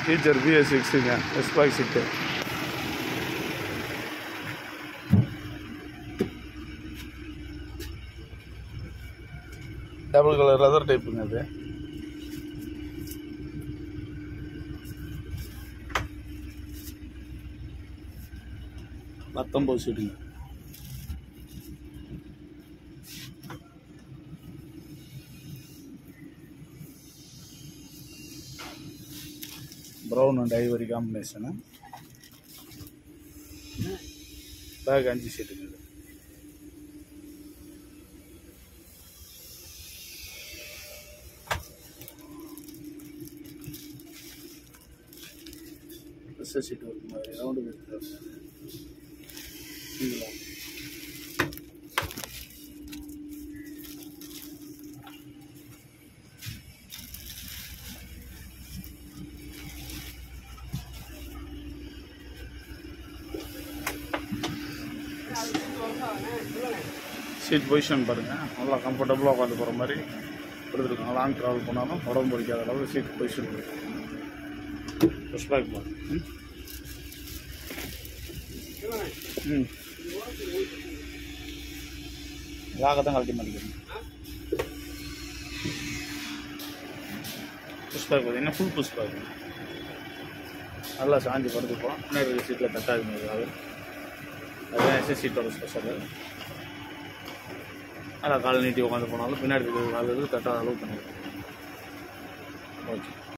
Teacher BS சிக்ஸுங்க எஸ்பாக் seat double colour leather டைப்புங்க அது பத்தொம்பது சீட்டுங்க brown and ivory combination back அஞ்சு சீட்டுங்க இது ரிசர்ச் சீட் ஒரு மாதிரி ரவுண்டு இருக்குது சரிங்களா சீட் பொசிஷன் பாருங்கள் நல்லா கம்ஃபர்டபுளாக உட்காந்து போகிற மாதிரி கொடுத்துருக்காங்க லாங் ட்ராவல் பண்ணாலும் உடம்பு பிடிக்காத அளவு சீட் பொசிஷன் இருக்கு புஷ் பேக் பாருங்க ம். ம் லாக தான் கழட்டி மாட்டேங்கிறேன் புஷ் பேக் பார்த்தீங்கன்னா ஃபுல் புஷ் பேக் நல்லா சாஞ்சி படுத்துப்போம் பின்னாடி சீட்டில் தட்டாக முடியாது அதுதான் எஸ்எஸ் சீட்டோட ஸ்பெஷல் நல்லா கால் நீட்டி உட்காந்து போனாலும் பின்னாடி இருக்கிற கால் தட்டாத அளவு பண்ணிடுவோம் ஓகே